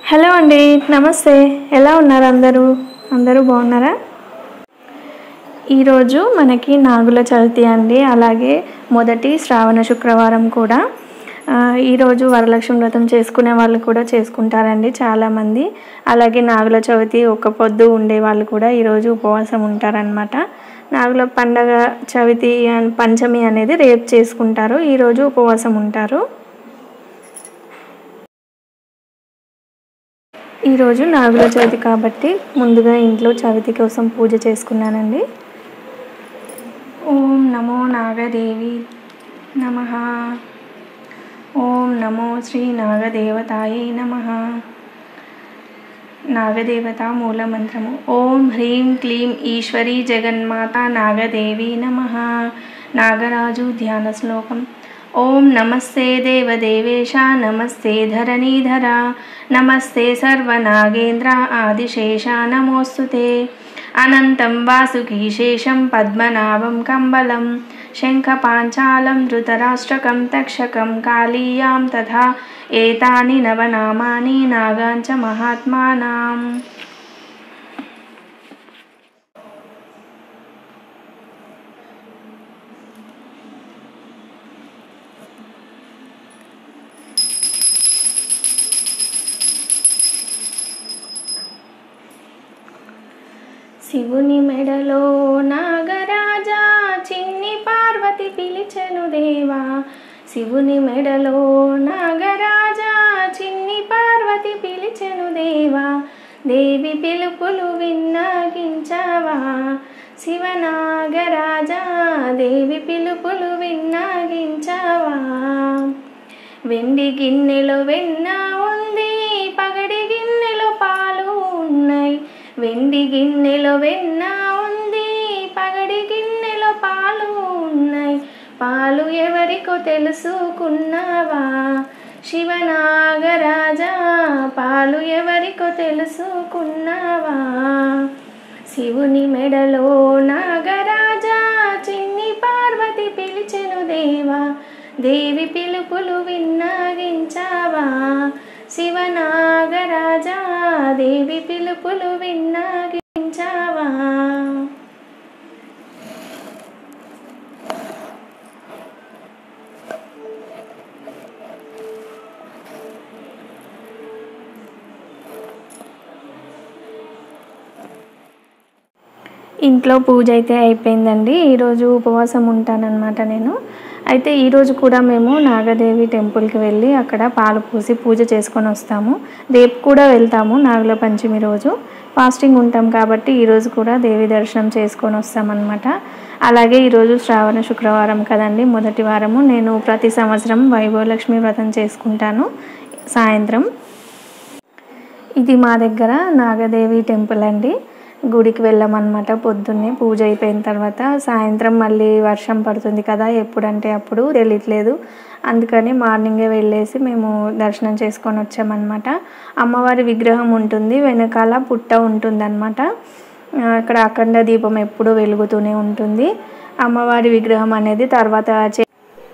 hello అండి నమస్తే ఎలా ఉన్నారు అందరూ అందరూ బాగున్నారా ఈరోజు మనకి నాగుల చవితి అండి అలాగే మొదటి శ్రావణ శుక్రవారం కూడా ఆ, ఈరోజు వరలక్ష్మి వ్రతం చేసుకునే వాళ్ళు కూడా చేసుకుంటారండి చాలామంది అలాగే నాగుల చవితి ఒక పొద్దు ఉండే వాళ్ళు కూడా ఈరోజు ఉపవాసం ఉంటారనమాట నాగుల పండగ చవితి అన్- పంచమి అనేది రేపు చేసుకుంటారు ఈరోజు ఉపవాసం ఉంటారు ఈరోజు నాగుల చవితి కాబట్టి ముందుగా ఇంట్లో చవితి కోసం పూజ చేసుకున్నానండి ఓం నమో నాగదేవి నమ ఓం నమో శ్రీ నాగదేవతాయే నమ నాగదేవత మూలమంత్రము ఓం హ్రీం క్లీం ఈశ్వరీ జగన్మాత నాగదేవి నమ నాగరాజు ధ్యాన శ్లోకం ఓం నమస్తే దేవదేవేశ నమస్తే ధరణీధర నమస్తే సర్వనాగేంద్ర ఆదిశేష నమోస్తుతే అనంతం వాసుకీశేషం పద్మనాభం కంబలం శంఖపాంచాలం ధృతరాష్ట్రకం తక్షకం కాళీయాం తథా ఏతాని నవనామాని నాగాంచ మహాత్మానాం శివుని మెడలో నాగరాజా చిన్ని పార్వతి పిలిచెను దేవా శివుని మెడలో నాగరాజా చిన్ని పార్వతి పిలిచెను దేవా దేవి పిలుపులు విన్నాగించావా శివనాగరాజా దేవి పిలుపులు విన్నాగించావా వెండి గిన్నెలో వెన్న ఉంది పగడి గిన్నెలో పాలు ఉన్నాయి వెండి గిన్నెలో వెన్న ఉంది పగడి గిన్నెలో పాలు ఉన్నాయి పాలు ఎవరికో తెలుసుకున్నావా శివనాగరాజా పాలు ఎవరికో తెలుసుకున్నావా శివుని మెడలో నాగరాజా చిన్ని పార్వతి పిలిచెను దేవా దేవి పిలుపులు విన్నాగించావా శివనాగరాజా దేవి పిలుపులు విన్నాగించావా ఇంట్లో పూజ అయితే అయిపోయిందండి ఈరోజు ఉపవాసం ఉంటానన్నమాట నేను అయితే ఈరోజు కూడా మేము నాగదేవి టెంపుల్కి వెళ్ళి అక్కడ పాలు పూసి పూజ చేసుకొని వస్తాము రేపు కూడా వెళ్తాము నాగుల పంచమి రోజు ఫాస్టింగ్ ఉంటాం కాబట్టి ఈరోజు కూడా దేవి దర్శనం చేసుకొని వస్తామన్నమాట అలాగే ఈరోజు శ్రావణ శుక్రవారం కదండి మొదటి వారము నేను ప్రతి సంవత్సరం వైభవలక్ష్మి వ్రతం చేసుకుంటాను సాయంత్రం ఇది మా దగ్గర నాగదేవి టెంపుల్ అండి గుడికి వెళ్ళామన్నమాట పొద్దున్నే పూజ అయిపోయిన తర్వాత సాయంత్రం మళ్ళీ వర్షం పడుతుంది కదా ఎప్పుడంటే అప్పుడు తెలియట్లేదు అందుకని మార్నింగే వెళ్ళేసి మేము దర్శనం చేసుకొని వచ్చామన్నమాట అమ్మవారి విగ్రహం ఉంటుంది వెనకాల పుట్ట ఉంటుందన్నమాట ఆ, అక్కడ అఖండ దీపం ఎప్పుడూ వెలుగుతూనే ఉంటుంది అమ్మవారి విగ్రహం అనేది తర్వాత చే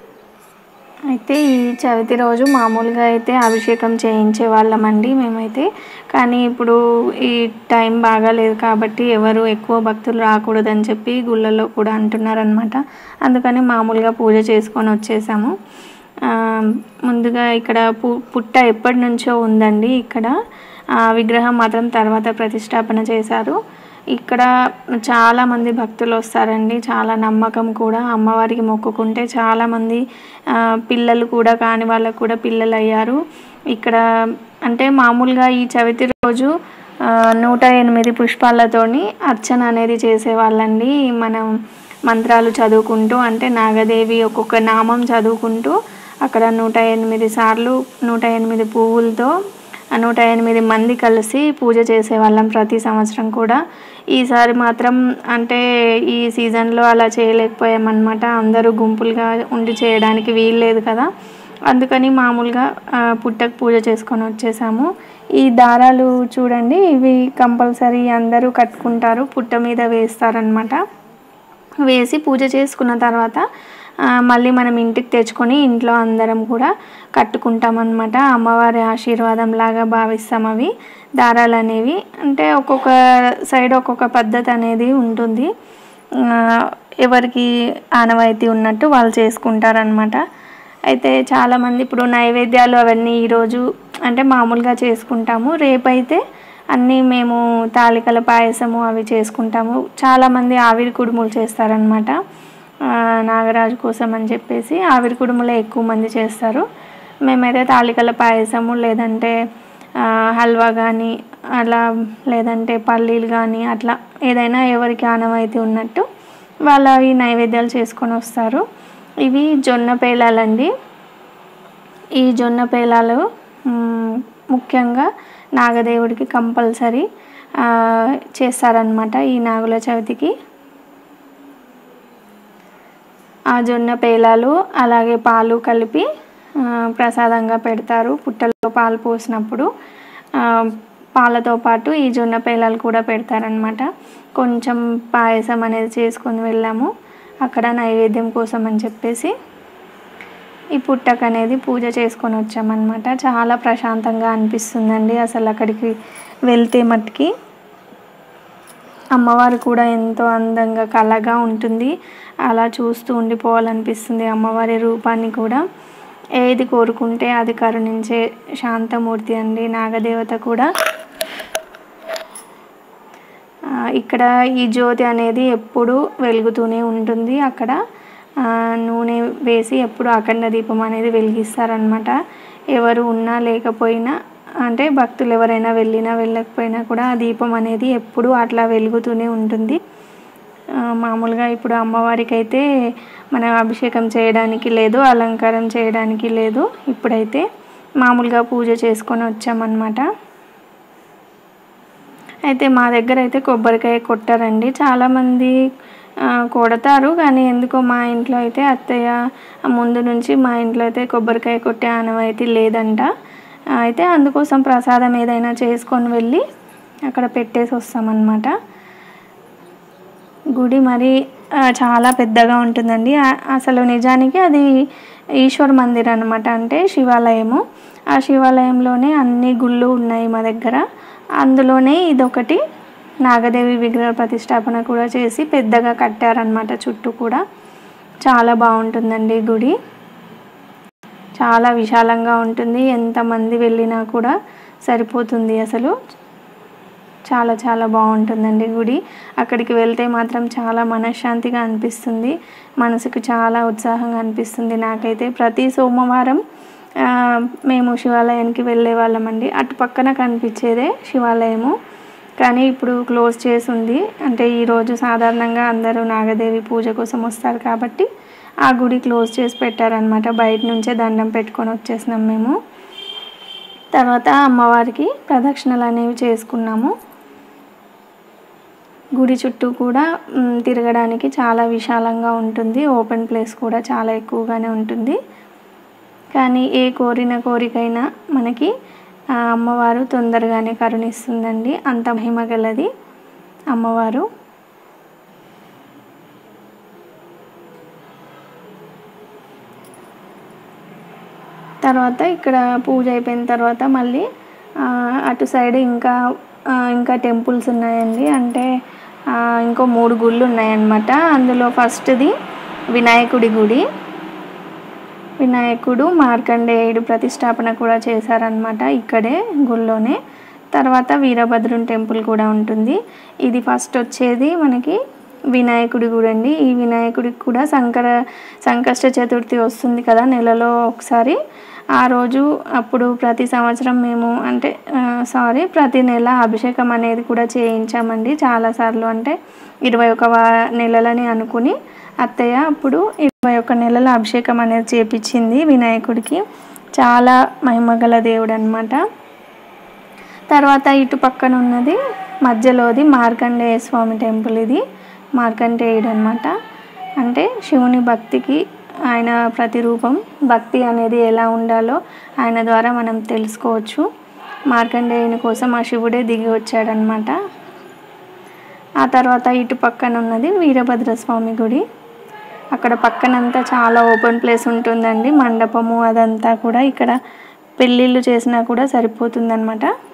అయితే ఈ చవితి రోజు మామూలుగా అయితే అభిషేకం చేయించే వాళ్ళమండి మేమైతే కానీ ఇప్పుడు ఈ టైం బాగాలేదు కాబట్టి ఎవరు ఎక్కువ భక్తులు రాకూడదని చెప్పి గుళ్ళల్లో కూడా అంటున్నారనమాట అందుకని మామూలుగా పూజ చేసుకొని వచ్చేసాము ఆ, ముందుగా ఇక్కడ పు పుట్ట ఎప్పటి నుంచో ఉందండి ఇక్కడ ఆ విగ్రహం మాత్రం తర్వాత ప్రతిష్టాపన చేశారు ఇక్కడ చాలా మంది భక్తులు వస్తారండి చాలా నమ్మకం కూడా అమ్మవారికి మొక్కుకుంటే చాలామంది ఆ, పిల్లలు కూడా కాని వాళ్ళకు కూడా పిల్లలు అయ్యారు ఇక్కడ అంటే మామూలుగా ఈ చవితి రోజు ఆ, నూట ఎనిమిది పుష్పాలతోని అర్చన అనేది చేసేవాళ్ళండి మనం మంత్రాలు చదువుకుంటూ అంటే నాగదేవి ఒక్కొక్క నామం చదువుకుంటూ అక్కడ నూట ఎనిమిది సార్లు నూట ఎనిమిది పువ్వులతో ఆ నూట ఎనిమిది మంది కలిసి పూజ చేసేవాళ్ళం ప్రతి సంవత్సరం కూడా ఈసారి మాత్రం అంటే ఈ సీజన్లో అలా చేయలేకపోయామన్నమాట అందరూ గుంపులుగా ఉండి చేయడానికి వీల్లేదు కదా అందుకని మామూలుగా ఆ, పుట్టకు పూజ చేసుకొని వచ్చేసాము ఈ దారాలు చూడండి ఇవి కంపల్సరీ అందరూ కట్టుకుంటారు పుట్ట మీద వేస్తారనమాట వేసి పూజ చేసుకున్న తర్వాత ఆ, మళ్ళీ మనం ఇంటికి తెచ్చుకొని ఇంట్లో అందరం కూడా కట్టుకుంటాం అనమాట అమ్మవారి ఆశీర్వాదం లాగా భావిస్తాం అవి దారాలు అనేవి అంటే ఒక్కొక్క సైడ్ ఒక్కొక్క పద్ధతి అనేది ఉంటుంది ఆ, ఎవరికి ఆనవాయితీ ఉన్నట్టు వాళ్ళు చేసుకుంటారనమాట అయితే చాలామంది ఇప్పుడు నైవేద్యాలు అవన్నీ ఈరోజు అంటే మామూలుగా చేసుకుంటాము రేపైతే అన్నీ మేము తాలికల పాయసము అవి చేసుకుంటాము చాలామంది ఆవిరి కుడుములు చేస్తారనమాట ఆ, నాగరాజు కోసం అని చెప్పేసి ఆవిరి కుడుములే ఎక్కువ మంది చేస్తారు మేమైతే తాలికల పాయసము లేదంటే ఆ, హల్వా కానీ అలా లేదంటే పల్లీలు కానీ అట్లా ఏదైనా ఎవరికి ఆనవాయితీ ఉన్నట్టు వాళ్ళ ఈ నైవేద్యాలు చేసుకొని వస్తారు ఇవి జొన్న పేలాలండి ఈ జొన్న పేలాలు మ్, ముఖ్యంగా నాగదేవుడికి కంపల్సరీ ఆ, చేస్తారనమాట ఈ నాగుల చవితికి ఆ జొన్న పేలాలు అలాగే పాలు కలిపి ఆ, ప్రసాదంగా పెడతారు పుట్టలో పాలు పోసినప్పుడు ఆ, పాలతో పాటు ఈ జొన్న పేలాలు కూడా పెడతారనమాట కొంచెం పాయసం అనేది చేసుకొని వెళ్ళాము అక్కడ నైవేద్యం కోసం అని చెప్పేసి ఈ పుట్టక అనేది పూజ చేసుకొని వచ్చామన్నమాట చాలా ప్రశాంతంగా అనిపిస్తుందండి అసలు అక్కడికి వెళ్తే మట్టుకి అమ్మవారు కూడా ఎంతో అందంగా కళగా ఉంటుంది అలా చూస్తూ ఉండిపోవాలనిపిస్తుంది అమ్మవారి రూపాన్ని కూడా ఏది కోరుకుంటే అది కరుణించే శాంతమూర్తి అండి నాగదేవత కూడా ఆ, ఇక్కడ ఈ జ్యోతి అనేది ఎప్పుడు వెలుగుతూనే ఉంటుంది అక్కడ ఆ, నూనె వేసి ఎప్పుడు అఖండ దీపం అనేది వెలిగిస్తారనమాట ఎవరు ఉన్నా లేకపోయినా అంటే భక్తులు ఎవరైనా వెళ్ళినా వెళ్ళకపోయినా కూడా ఆ దీపం అనేది ఎప్పుడు అట్లా వెలుగుతూనే ఉంటుంది ఆ, మామూలుగా ఇప్పుడు అమ్మవారికి అయితే మనం అభిషేకం చేయడానికి లేదు అలంకారం చేయడానికి లేదు ఇప్పుడైతే మామూలుగా పూజ చేసుకొని వచ్చామన్నమాట అయితే మా దగ్గర అయితే కొబ్బరికాయ కొట్టారండి చాలామంది ఆ, కొడతారు కానీ ఎందుకో మా ఇంట్లో అయితే అత్తయ్య ముందు నుంచి మా ఇంట్లో అయితే కొబ్బరికాయ కొట్టే ఆనవాయితీ లేదంట ఆ, అయితే అందుకోసం ప్రసాదం ఏదైనా చేసుకొని వెళ్ళి అక్కడ పెట్టేసి వస్తామన్నమాట గుడి మరి ఆ, చాలా పెద్దగా ఉంటుందండి ఆ- అసలు నిజానికి అది ఈశ్వర్ మందిర్ అనమాట అంటే శివాలయము ఆ శివాలయంలోనే అన్ని గుళ్ళు ఉన్నాయి మా దగ్గర అందులోనే ఇదొకటి నాగదేవి విగ్రహ ప్రతిష్టాపన కూడా చేసి పెద్దగా కట్టారనమాట చుట్టూ కూడా చాలా బాగుంటుందండి గుడి చాలా విశాలంగా ఉంటుంది ఎంతమంది వెళ్ళినా కూడా సరిపోతుంది అసలు చాలా చాలా బాగుంటుందండి గుడి అక్కడికి వెళ్తే మాత్రం చాలా మనశ్శాంతిగా అనిపిస్తుంది మనసుకు చాలా ఉత్సాహంగా అనిపిస్తుంది నాకైతే ప్రతి సోమవారం ఆ, మేము శివాలయానికి వెళ్ళే వాళ్ళమండి అటు పక్కన కనిపించేదే శివాలయము కానీ ఇప్పుడు క్లోజ్ చేసి ఉంది అంటే ఈరోజు సాధారణంగా అందరూ నాగదేవి పూజ కోసం వస్తారు కాబట్టి ఆ గుడి క్లోజ్ చేసి పెట్టారనమాట బయట నుంచే దండం పెట్టుకొని వచ్చేసినాం మేము తర్వాత అమ్మవారికి ప్రదక్షిణలు అనేవి చేసుకున్నాము గుడి చుట్టూ కూడా మ్, తిరగడానికి చాలా విశాలంగా ఉంటుంది ఓపెన్ ప్లేస్ కూడా చాలా ఎక్కువగానే ఉంటుంది కానీ ఏ కోరిన కోరికైనా మనకి ఆ అమ్మవారు తొందరగానే కరుణిస్తుందండి అంత మహిమ గలది అమ్మవారు తర్వాత ఇక్కడ పూజ అయిపోయిన తర్వాత మళ్ళీ ఆ, అటు సైడ్ ఇంకా ఆ, ఇంకా టెంపుల్స్ ఉన్నాయండి అంటే ఆ, ఇంకో మూడు గుళ్ళు ఉన్నాయన్నమాట అందులో ఫస్ట్ది వినాయకుడి గుడి వినాయకుడు మార్కండేయుడు ప్రతిష్టాపన కూడా చేశారనమాట ఇక్కడే గుళ్ళోనే తర్వాత వీరభద్రుని టెంపుల్ కూడా ఉంటుంది ఇది ఫస్ట్ వచ్చేది మనకి వినాయకుడి గుడి అండి ఈ వినాయకుడికి కూడా సంకర సంకష్ట చతుర్థి వస్తుంది కదా నెలలో ఒకసారి ఆ రోజు అప్పుడు ప్రతి సంవత్సరం మేము అంటే సారీ ప్రతి నెల అభిషేకం అనేది కూడా చేయించామండి చాలాసార్లు అంటే ఇరవై ఒక వా- నెలలని అనుకుని అత్తయ్య అప్పుడు ఇరవై ఒక్క నెలల అభిషేకం అనేది చేపించింది వినాయకుడికి చాలా మహిమగల దేవుడు అనమాట తర్వాత ఇటు పక్కన ఉన్నది మధ్యలోది మార్కండేయ స్వామి టెంపుల్ ఇది మార్కండేయుడు అనమాట అంటే శివుని భక్తికి ఆయన ప్రతిరూపం భక్తి అనేది ఎలా ఉండాలో ఆయన ద్వారా మనం తెలుసుకోవచ్చు మార్కండేయుని కోసం ఆ శివుడే దిగి వచ్చాడనమాట ఆ తర్వాత ఇటు పక్కన ఉన్నది వీరభద్ర స్వామి గుడి అక్కడ పక్కనంతా చాలా ఓపెన్ ప్లేస్ ఉంటుందండి మండపము అదంతా కూడా ఇక్కడ పెళ్ళిళ్ళు చేసినా కూడా సరిపోతుందన్నమాట